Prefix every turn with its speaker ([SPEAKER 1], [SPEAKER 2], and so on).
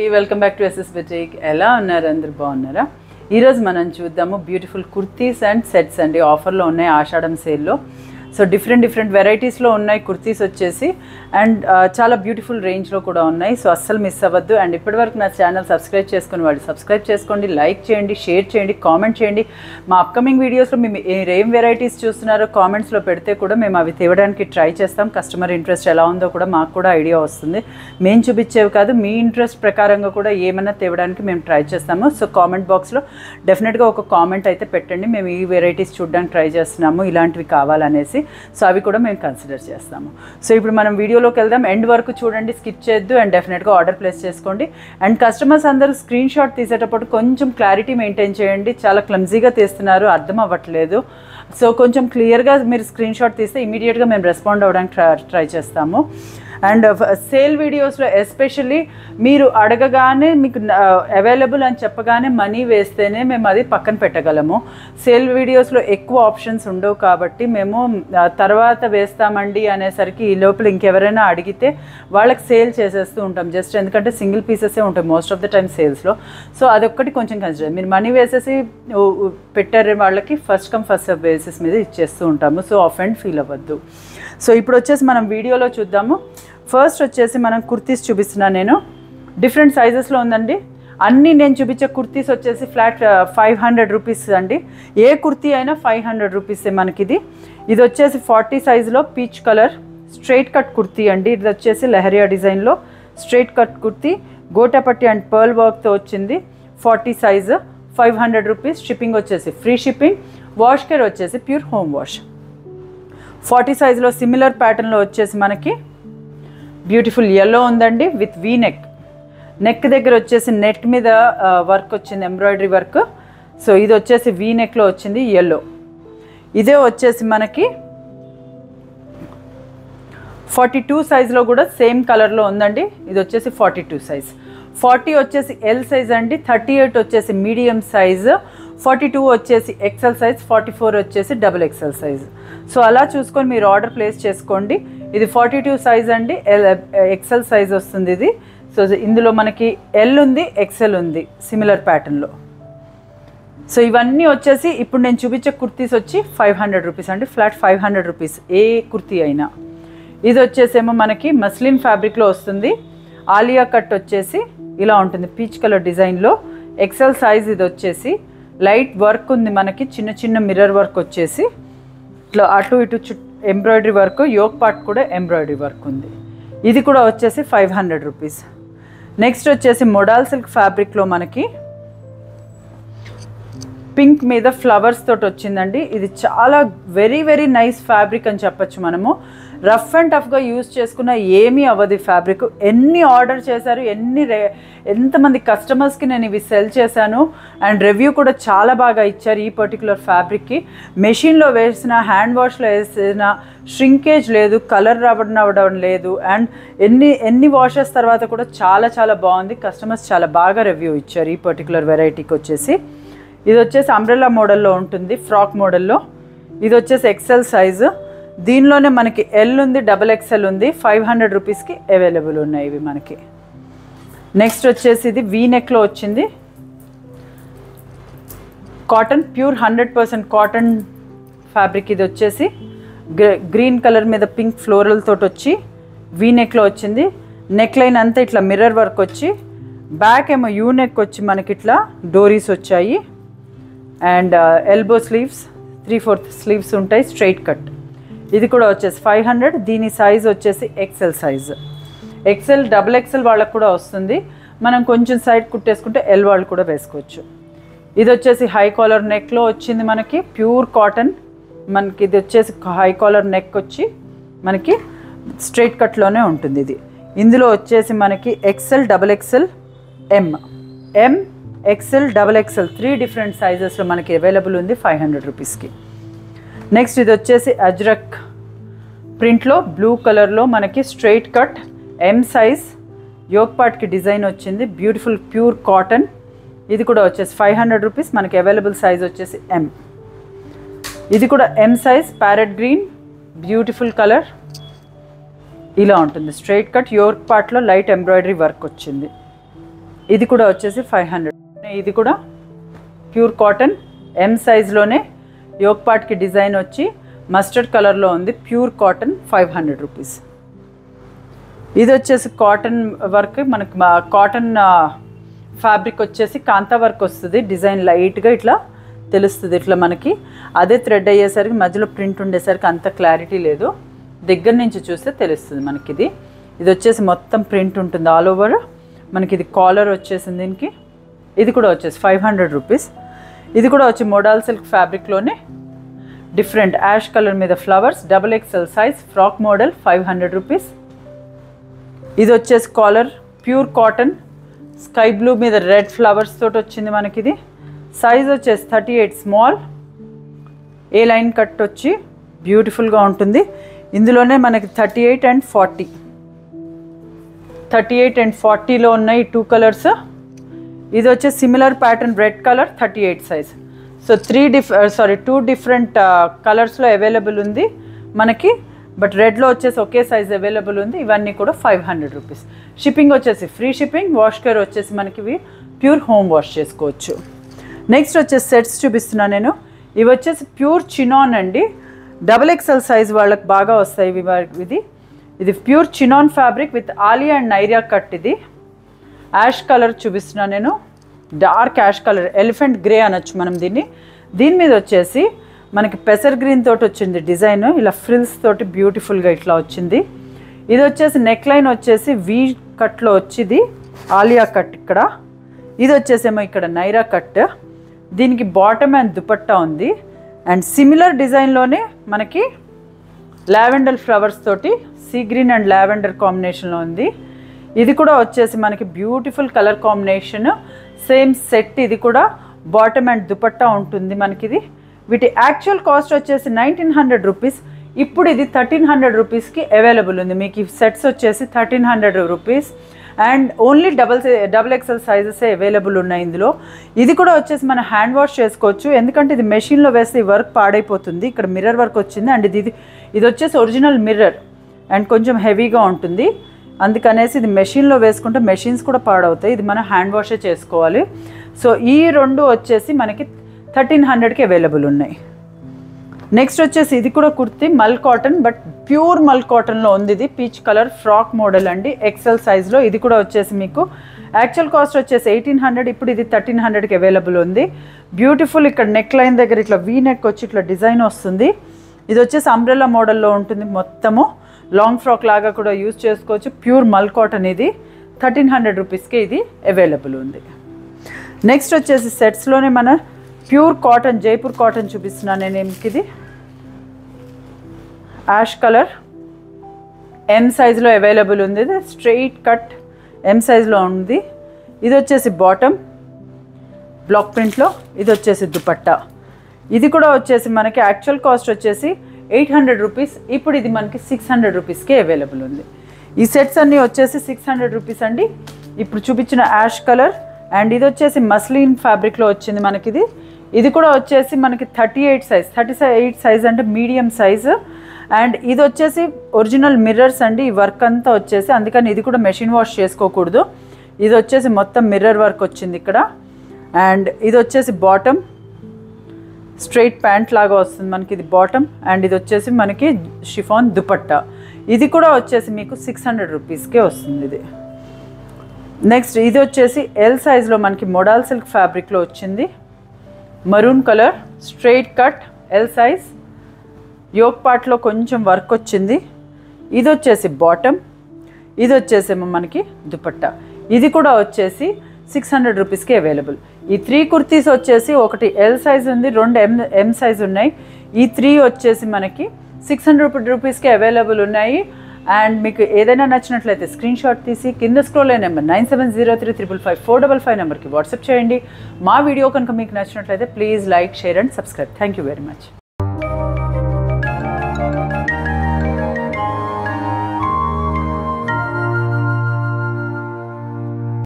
[SPEAKER 1] welcome back to SS boutique ఎలా ఉన్నారు అందరు బాగున్నారా ఈరోజు మనం చూద్దాము బ్యూటిఫుల్ కుర్తీస్ అండ్ సెట్స్ అండి ఆఫర్లో ఉన్నాయి ఆషాఢం సేల్లో సో డిఫరెంట్ డిఫరెంట్ వెరైటీస్లో ఉన్నాయి కుర్తీస్ వచ్చేసి అండ్ చాలా బ్యూటిఫుల్ రేంజ్లో కూడా ఉన్నాయి సో అస్సలు మిస్ అవ్వద్దు అండ్ ఇప్పటివరకు నా ఛానల్ సబ్స్క్రైబ్ చేసుకుని వాళ్ళు సబ్స్క్రైబ్ చేసుకోండి లైక్ చేయండి షేర్ చేయండి కామెంట్ చేయండి మా అప్కమింగ్ వీడియోస్లో మేము ఏ- ఏం వెరైటీస్ చూస్తున్నారో కామెంట్స్లో పెడితే కూడా మేము అవి తేవడానికి ట్రై చేస్తాం కస్టమర్ ఇంట్రెస్ట్ ఎలా ఉందో కూడా మాకు కూడా ఐడియా వస్తుంది మేము చూపించేవి కాదు మీ ఇంట్రెస్ట్ ప్రకారంగా కూడా ఏమైనా తేవడానికి మేము ట్రై చేస్తాము సో కామెంట్ బాక్స్లో డెఫినెట్గా ఒక కామెంట్ అయితే పెట్టండి మేము ఈ వెరైటీస్ చూడడానికి ట్రై చేస్తున్నాము ఇలాంటివి కావాలనేసి సో అవి కూడా మేము కన్సిడర్ చేస్తాము సో ఇప్పుడు మనం వీడియోలోకి వెళ్దాం ఎండ్ వరకు చూడండి స్కిప్ చేయొద్దు అండ్ డెఫినెట్గా ఆర్డర్ ప్లేస్ చేసుకోండి అండ్ కస్టమర్స్ అందరూ స్క్రీన్ షాట్ తీసేటప్పుడు కొంచెం క్లారిటీ మెయింటైన్ చేయండి చాలా క్లమ్జీగా తీస్తున్నారు అర్థం అవ్వట్లేదు సో కొంచెం క్లియర్గా మీరు స్క్రీన్ షాట్ తీస్తే ఇమీడియట్గా మేము రెస్పాండ్ అవ్వడానికి ట్రై ట్రై చేస్తాము అండ్ సేల్ వీడియోస్లో ఎస్పెషల్లీ మీరు అడగగానే మీకు అవైలబుల్ అని చెప్పగానే మనీ వేస్తేనే మేము అది పక్కన పెట్టగలము సేల్ వీడియోస్లో ఎక్కువ ఆప్షన్స్ ఉండవు కాబట్టి మేము ఆ, తర్వాత వేస్తామండి అనేసరికి ఈ లోపల ఇంకెవరైనా అడిగితే వాళ్ళకి సేల్ చేసేస్తూ ఉంటాం జస్ట్ ఎందుకంటే సింగిల్ పీసెసే ఉంటాయి మోస్ట్ ఆఫ్ ద టైమ్ సేల్స్లో సో అదొక్కటి కొంచెం కన్సిడర్ మీరు మనీ వేసేసి ఉ- ఉ- పెట్టారు వాళ్ళకి first come first serve basis మీద ఇచ్చేస్తూ ఉంటాము సో ఆఫ్ అండ్ ఫీల్ అవ్వద్దు సో ఇప్పుడు వచ్చేసి మనం వీడియోలో చూద్దాము ఫస్ట్ వచ్చేసి మనం కుర్తీస్ చూపిస్తున్నాను నేను డిఫరెంట్ సైజెస్లో ఉందండి అన్నీ నేను చూపించే కుర్తీస్ వచ్చేసి ఫ్లాట్ ఫైవ్ హండ్రెడ్ రూపీస్ అండి ఏ కుర్తీ అయినా ఫైవ్ హండ్రెడ్ రూపీసే మనకి ఇది ఇది వచ్చేసి ఫార్టీ సైజులో peach colour straight cut kurti అండి ఇది వచ్చేసి లెహరియా డిజైన్లో straight cut kurti gotapatti and pearl వర్క్తో వచ్చింది forty size five hundred rupees shipping వచ్చేసి ఫ్రీ షిప్పింగ్ వాష్ కేర్ వచ్చేసి ప్యూర్ హోమ్ వాష్ ఫార్టీ సైజులో సిమిలర్ ప్యాటర్న్లో వచ్చేసి మనకి బ్యూటిఫుల్ ఎల్లో ఉందండి విత్ వీ నెక్ నెక్ దగ్గర వచ్చేసి నెట్ మీద వర్క్ వచ్చింది ఎంబ్రాయిడరీ వర్క్ సో ఇది వచ్చేసి వీ నెక్లో వచ్చింది ఎల్లో ఇదే వచ్చేసి మనకి ఫార్టీ టూ సైజ్లో కూడా సేమ్ కలర్లో ఉందండి ఇది వచ్చేసి ఫార్టీ టూ సైజ్ ఫార్టీ వచ్చేసి ఎల్ సైజ్ అండి థర్టీ ఎయిట్ వచ్చేసి మీడియం సైజ్ ఫార్టీ టూ వచ్చేసి ఎక్సెల్ సైజ్ ఫార్టీ ఫోర్ వచ్చేసి డబుల్ ఎక్సెల్ సైజ్ సో అలా చూసుకొని మీరు ఆర్డర్ ప్లేస్ చేసుకోండి ఇది ఫార్టీ టూ సైజ్ అండి ఎల్ ఎక్సెల్ సైజ్ వస్తుంది ఇది సో ఇందులో మనకి ఎల్ ఉంది ఎక్సెల్ ఉంది సిమిలర్ ప్యాటర్న్లో సో ఇవన్నీ వచ్చేసి ఇప్పుడు నేను చూపించే కుర్తీస్ వచ్చి ఫైవ్ హండ్రెడ్ రూపీస్ అండి ఫ్లాట్ ఫైవ్ హండ్రెడ్ రూపీస్ ఏ కుర్తీ అయినా ఇది వచ్చేసేమో మనకి మస్లిన్ ఫ్యాబ్రిక్లో వస్తుంది ఆలియా కట్ వచ్చేసి ఇలా ఉంటుంది పీచ్ కలర్ డిజైన్లో ఎక్సెల్ సైజ్ ఇది వచ్చేసి లైట్ వర్క్ ఉంది మనకి చిన్న చిన్న మిర్రర్ వర్క్ వచ్చేసి ఇట్లా అటు ఇటు చుట్ ఎంబ్రాయిడరీ వర్క్ యోక్ పార్ట్ కూడా ఎంబ్రాయిడరీ వర్క్ ఉంది ఇది కూడా వచ్చేసి ఫైవ్ హండ్రెడ్ రూపీస్ నెక్స్ట్ వచ్చేసి మొడాల్ సిల్క్ ఫ్యాబ్రిక్లో మనకి పింక్ మీద ఫ్లవర్స్ తోటి వచ్చిందండి ఇది చాలా వెరీ వెరీ నైస్ ఫ్యాబ్రిక్ అని చెప్పొచ్చు మనము రఫ్ అండ్ టఫ్గా యూజ్ చేసుకున్న ఏమీ అవ్వదు ఈ ఫ్యాబ్రిక్ ఎన్ని ఆర్డర్ చేశారు ఎన్ని రే ఎంతమంది కస్టమర్స్కి నేను ఇవి సెల్ చేశాను అండ్ రివ్యూ కూడా చాలా బాగా ఇచ్చారు ఈ పర్టికులర్ ఫ్యాబ్రిక్కి మెషిన్లో వేసిన హ్యాండ్ వాష్లో వేసిన షింకేజ్ లేదు కలర్ రావడం అవ్వడం లేదు అండ్ ఎన్ని ఎన్ని వాషెస్ తర్వాత కూడా చాలా చాలా బాగుంది కస్టమర్స్ చాలా బాగా రివ్యూ ఇచ్చారు ఈ పర్టికులర్ వెరైటీకి వచ్చేసి ఇది వచ్చేసి అంబ్రెల్లా మోడల్లో ఉంటుంది ఫ్రాక్ మోడల్లో ఇది వచ్చేసి ఎక్సెల్ సైజు దీనిలోనే మనకి ఎల్ ఉంది డబల్ ఎక్సెల్ ఉంది ఫైవ్ హండ్రెడ్ రూపీస్కి అవైలబుల్ ఉన్నాయి ఇవి మనకి నెక్స్ట్ వచ్చేసి ఇది వీ నెక్లో వచ్చింది cotton pure hundred percent cotton fabric ఇది వచ్చేసి గ్ర- గ్రీన్ కలర్ మీద పింక్ ఫ్లోరల్ తోటి వచ్చి వీ నెక్లో వచ్చింది నెక్ లైన్ అంతా ఇట్లా మిర్రర్ వర్క్ వచ్చి బ్యాక్ ఏమో యూ నెక్ వచ్చి మనకి ఇట్లా డోరీస్ వచ్చాయి and elbow sleeves three fourth sleeves ఉంటాయి స్ట్రైట్ కట్ ఇది కూడా వచ్చేసి ఫైవ్ హండ్రెడ్ దీని సైజ్ వచ్చేసి XL size XL double XL వాళ్ళకు కూడా వస్తుంది మనం కొంచెం సైడ్ కుట్టేసుకుంటే ఎల్ వాళ్ళు కూడా వేసుకోవచ్చు ఇది వచ్చేసి హై కాలర్ నెక్లో వచ్చింది మనకి ప్యూర్ కాటన్ మనకి ఇది వచ్చేసి హై కాలర్ నెక్ వచ్చి మనకి స్ట్రైట్ కట్లోనే ఉంటుంది ఇది ఇందులో వచ్చేసి మనకి XL double XL M M XL double XL three different సైజెస్లో మనకి అవైలబుల్ ఉంది ఫైవ్ హండ్రెడ్ రూపీస్కి నెక్స్ట్ ఇది వచ్చేసి అజ్రక్ ప్రింట్లో బ్లూ కలర్లో మనకి straight cut M size yoke పార్ట్కి డిజైన్ వచ్చింది బ్యూటిఫుల్ ప్యూర్ కాటన్ ఇది కూడా వచ్చేసి ఫైవ్ హండ్రెడ్ రూపీస్ మనకి అవైలబుల్ సైజ్ వచ్చేసి ఎం ఇది కూడా M size parrot green beautiful colour ఇలా ఉంటుంది స్ట్రైట్ కట్ యోర్క్ పార్ట్లో లైట్ ఎంబ్రాయిడరీ వర్క్ వచ్చింది ఇది కూడా వచ్చేసి ఫైవ్ హండ్రెడ్ ఇది కూడా ప్యూర్ కాటన్ ఎం సైజ్లోనే యోగ్ పాట్కి డిజైన్ వచ్చి మస్టర్డ్ కలర్లో ఉంది pure cotton five hundred rupees ఇది వచ్చేసి కాటన్ వర్క్ మనకి కాటన్ ఫ్యాబ్రిక్ వచ్చేసి కాంతా వర్క్ వస్తుంది డిజైన్ లైట్గా ఇట్లా తెలుస్తుంది ఇట్లా మనకి అదే థ్రెడ్ అయ్యేసరికి మధ్యలో ప్రింట్ ఉండేసరికి అంత క్లారిటీ లేదు దగ్గర నుంచి చూస్తే తెలుస్తుంది మనకి ఇది ఇది వచ్చేసి మొత్తం ప్రింట్ ఉంటుంది ఆల్ ఓవర్ మనకి ఇది కాలర్ వచ్చేసింది దీనికి ఇది కూడా వచ్చేసి ఫైవ్ హండ్రెడ్ రూపీస్ ఇది కూడా వచ్చి మోడాల్ సిల్క్ ఫ్యాబ్రిక్లోనే డిఫరెంట్ యాష్ కలర్ మీద flowers double XL size frock model five hundred rupees ఇది వచ్చేసి collar pure cotton sky blue మీద రెడ్ ఫ్లవర్స్ తోటి వచ్చింది మనకి ఇది సైజ్ వచ్చేసి thirty eight small A line cut వచ్చి బ్యూటిఫుల్గా ఉంటుంది ఇందులోనే మనకి thirty eight and forty thirty eight and ఫార్టీలో ఉన్నాయి టూ కలర్స్ ఇది వచ్చే similar pattern red colour thirty eight size so three diff sorry two different కలర్స్లో అవైలబుల్ ఉంది మనకి బట్ రెడ్లో వచ్చేసి ఒకే సైజ్ అవైలబుల్ ఉంది ఇవన్నీ కూడా ఫైవ్ హండ్రెడ్ రూపీస్ షిప్పింగ్ వచ్చేసి ఫ్రీ షిప్పింగ్ వాష్ కేర్ వచ్చేసి మనకి ఇవి ప్యూర్ హోమ్ వాష్ చేసుకోవచ్చు నెక్స్ట్ వచ్చేసి సెట్స్ చూపిస్తున్నాను నేను ఇవి వచ్చేసి ప్యూర్ చినాన్ అండి డబుల్ ఎక్స్ఎల్ సైజ్ వాళ్ళకి బాగా వస్తాయి ఇవి వా- ఇది ఇది pure chinon fabric with Alia and Naira cut ఇది యాష్ కలర్ చూపిస్తున్నాను నేను dark ash colour elephant grey అనొచ్చు మనం దీన్ని దీని మీద వచ్చేసి మనకి పెసర్ గ్రీన్ తోటి వచ్చింది డిజైన్ ఇలా ఫ్రిల్స్ తోటి బ్యూటిఫుల్గా ఇట్లా వచ్చింది ఇది వచ్చేసి నెక్ లైన్ వచ్చేసి వీ కట్లో వచ్చింది ఆలియా కట్ ఇక్కడ ఇది వచ్చేసేమో ఇక్కడ నైరా కట్ దీనికి బాటమ్ అండ్ దుపట్టా ఉంది అండ్ సిమిలర్ డిజైన్లోనే మనకి లావెండర్ ఫ్లవర్స్ తోటి సీ గ్రీన్ అండ్ లావెండర్ కాంబినేషన్లో ఉంది ఇది కూడా వచ్చేసి మనకి beautiful colour combination same set ఇది కూడా బాటమ్ అండ్ దుపట్టా ఉంటుంది మనకి ఇది వీటి యాక్చువల్ కాస్ట్ వచ్చేసి నైన్టీన్ హండ్రెడ్ రూపీస్ ఇప్పుడు ఇది థర్టీన్ హండ్రెడ్ రూపీస్కి అవైలబుల్ ఉంది మీకు ఈ సెట్స్ వచ్చేసి thirteen hundred rupees and only double double XL sizes available ఉన్నాయి ఇందులో ఇది కూడా వచ్చేసి మనం హ్యాండ్ వాష్ చేసుకోవచ్చు ఎందుకంటే ఇది మెషిన్లో వేస్తే ఈ వర్క్ పాడైపోతుంది ఇక్కడ మిర్రర్ వర్క్ వచ్చింది అండ్ ఇది ఇది వచ్చేసి ఒరిజినల్ మిర్రర్ అండ్ కొంచెం హెవీగా ఉంటుంది అందుకనేసి ఇది మెషిన్లో వేసుకుంటే మెషిన్స్ కూడా పాడవుతాయి ఇది మనం హ్యాండ్ వాషే చేసుకోవాలి సో ఈ రెండు వచ్చేసి మనకి థర్టీన్ హండ్రెడ్కి అవైలబుల్ ఉన్నాయి నెక్స్ట్ వచ్చేసి ఇది కూడా కుర్తి మల్ కాటన్ బట్ ప్యూర్ మల్ కాటన్లో ఉంది ఇది పీచ్ కలర్ ఫ్రాక్ మోడల్ అండి ఎక్సెల్ సైజ్లో ఇది కూడా వచ్చేసి మీకు యాక్చువల్ కాస్ట్ వచ్చేసి ఎయిటీన్ హండ్రెడ్ ఇప్పుడు ఇది థర్టీన్ హండ్రెడ్కి అవైలబుల్ ఉంది బ్యూటిఫుల్ ఇక్కడ నెక్ లైన్ దగ్గర ఇట్లా వీ నెక్ వచ్చి ఇట్లా డిజైన్ వస్తుంది ఇది వచ్చేసి అంబ్రెల్లా మోడల్లో ఉంటుంది మొత్తము లాంగ్ ఫ్రాక్ లాగా కూడా యూజ్ చేసుకోవచ్చు ప్యూర్ మల్ కాటన్ ఇది థర్టీన్ హండ్రెడ్ రూపీస్కి ఇది అవైలబుల్ ఉంది నెక్స్ట్ వచ్చేసి సెట్స్లోనే మన ప్యూర్ కాటన్ జైపూర్ కాటన్ చూపిస్తున్నాను నేను ఏమికి ఇది యాష్ కలర్ ఎం సైజులో అవైలబుల్ ఉంది ఇది స్ట్రెయిట్ కట్ ఎం సైజులో ఉంది ఇది వచ్చేసి బాటమ్ బ్లాక్ ప్రింట్లో ఇది వచ్చేసి దుపట్టా ఇది కూడా వచ్చేసి మనకి యాక్చువల్ కాస్ట్ వచ్చేసి ఎయిట్ హండ్రెడ్ రూపీస్ ఇప్పుడు ఇది మనకి సిక్స్ హండ్రెడ్ రూపీస్కి అవైలబుల్ ఉంది ఈ సెట్స్ అన్నీ వచ్చేసి సిక్స్ హండ్రెడ్ రూపీస్ అండి ఇప్పుడు చూపించిన యాష్ కలర్ అండ్ ఇది వచ్చేసి మస్లిన్ ఫ్యాబ్రిక్లో వచ్చింది మనకి ఇది ఇది కూడా వచ్చేసి మనకి thirty eight size thirty eight size అంటే మీడియం సైజ్ అండ్ ఇది వచ్చేసి ఒరిజినల్ మిర్రర్స్ అండి ఈ వర్క్ అంతా వచ్చేసి అందుకని ఇది కూడా మెషిన్ వాష్ చేసుకోకూడదు ఇది వచ్చేసి మొత్తం మిర్రర్ వర్క్ వచ్చింది ఇక్కడ అండ్ ఇది వచ్చేసి బాటమ్ స్ట్రైట్ ప్యాంట్ లాగా వస్తుంది మనకి ఇది బాటమ్ అండ్ ఇది వచ్చేసి మనకి షిఫాన్ దుపట్టా ఇది కూడా వచ్చేసి మీకు సిక్స్ హండ్రెడ్ రూపీస్కే వస్తుంది ఇది నెక్స్ట్ ఇది వచ్చేసి ఎల్ సైజ్లో మనకి మొడాల్ సిల్క్ ఫ్యాబ్రిక్లో వచ్చింది maroon colour straight cut L size yoke పార్ట్లో కొంచెం వర్క్ వచ్చింది ఇది వచ్చేసి బాటమ్ ఇది వచ్చేసేమో మనకి దుపట్టా ఇది కూడా వచ్చేసి సిక్స్ హండ్రెడ్ రూపీస్కి అవైలబుల్ ఈ త్రీ కుర్తీస్ వచ్చేసి ఒకటి ఎల్ సైజ్ ఉంది రెండు ఎం ఎం సైజ్ ఉన్నాయి ఈ త్రీ వచ్చేసి మనకి సిక్స్ హండ్రెడ్ రూపీస్కి అవైలబుల్ ఉన్నాయి అండ్ మీకు ఏదైనా నచ్చినట్లయితే స్క్రీన్ షాట్ తీసి కింద స్క్రోల్ అయిన number nine seven zero three triple five four double five నెంబర్కి వాట్సాప్ చేయండి మా వీడియో కనుక మీకు నచ్చినట్లయితే please like share and subscribe thank you very much